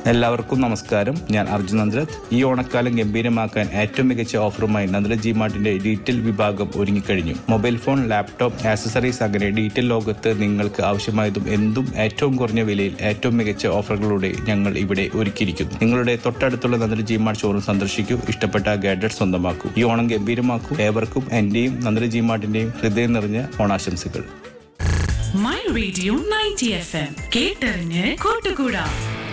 എല്ലാവർക്കും നമസ്കാരം ഞാൻ അർജുൻ നന്ദ്രത് ഈ ഓണക്കാലം ഗംഭീരമാക്കാൻ ഏറ്റവും മികച്ച ഓഫറുമായി നന്ദ്ര ജി മാർട്ടിന്റെ ഡീറ്റെയിൽ വിഭാഗം ഒരുങ്ങിക്കഴിഞ്ഞു മൊബൈൽ ഫോൺ ലാപ്ടോപ്പ് ആക്സസറീസ് അങ്ങനെ ഡീറ്റെയിൽ ലോകത്ത് നിങ്ങൾക്ക് ആവശ്യമായതും എന്തും ഏറ്റവും കുറഞ്ഞ വിലയിൽ ഏറ്റവും മികച്ച ഓഫറുകളോടെ ഞങ്ങൾ ഇവിടെ ഒരുക്കിയിരിക്കുന്നു നിങ്ങളുടെ തൊട്ടടുത്തുള്ള നന്ദ്ര ജി മാർട്ട് ഷോറൂം സന്ദർശിക്കൂ ഇഷ്ടപ്പെട്ട ഗാഡ്ജറ്റ് സ്വന്തമാക്കൂ ഈ ഓണം ഗംഭീരമാക്കൂ ഏവർക്കും എന്റെയും നന്ദ്ര ജി മാർട്ടിന്റെയും ഹൃദയം നിറഞ്ഞ ഓണാശംസകൾ my radio ninety F M കേട്ടറിഞ്ഞ് കൂട്ടുകൂടാ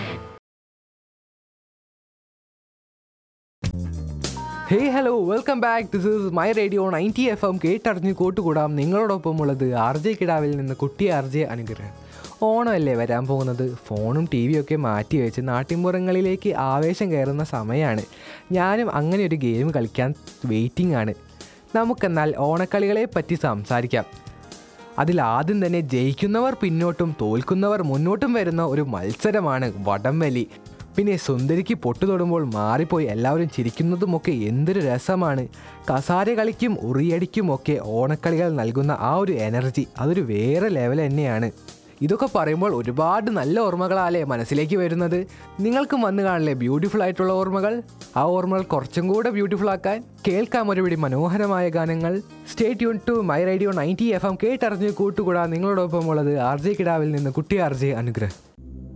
hey hello welcome back this is my radio ninety F M കേട്ടറിഞ്ഞ് കൂട്ടുകൂടാം നിങ്ങളോടൊപ്പം ഉള്ളത് ആർ ജെ കിടാവിൽ നിന്ന് കുട്ടി ആർ ജെ അനുഗ്രഹം ഓണമല്ലേ വരാൻ പോകുന്നത് ഫോണും ടി വിയും ഒക്കെ മാറ്റി വെച്ച് നാട്ടിൻപുറങ്ങളിലേക്ക് ആവേശം കയറുന്ന സമയമാണ് ഞാനും അങ്ങനെ ഒരു ഗെയിം കളിക്കാൻ വെയിറ്റിംഗ് ആണ് നമുക്കെന്നാൽ ഓണക്കളികളെ പറ്റി സംസാരിക്കാം അതിൽ ആദ്യം തന്നെ ജയിക്കുന്നവർ പിന്നോട്ടും തോൽക്കുന്നവർ മുന്നോട്ടും വരുന്ന ഒരു മത്സരമാണ് വടംവലി പിന്നെ സുന്ദരിക്ക് പൊട്ടു തൊടുമ്പോൾ മാറിപ്പോയി എല്ലാവരും ചിരിക്കുന്നതുമൊക്കെ എന്തൊരു രസമാണ് കസാര കളിക്കും ഉറിയടിക്കും ഒക്കെ ഓണക്കളികൾ നൽകുന്ന ആ ഒരു എനർജി അതൊരു വേറെ ലെവൽ തന്നെയാണ് ഇതൊക്കെ പറയുമ്പോൾ ഒരുപാട് നല്ല ഓർമ്മകളാലേ മനസ്സിലേക്ക് വരുന്നത് നിങ്ങൾക്കും വന്നു കാണില്ലേ ബ്യൂട്ടിഫുൾ ആയിട്ടുള്ള ഓർമ്മകൾ ആ ഓർമ്മകൾ കുറച്ചും കൂടെ ബ്യൂട്ടിഫുൾ ആക്കാൻ കേൾക്കാം ഒരുപിടി മനോഹരമായ ഗാനങ്ങൾ stay tune to my radio ninety F M കേട്ടറിഞ്ഞ് കൂട്ടുകൂടാ നിങ്ങളോടൊപ്പം ഉള്ളത് ആർ ജെ കിടാവിൽ നിന്ന് കുട്ടി ആർ ജെ അനുഗ്രഹം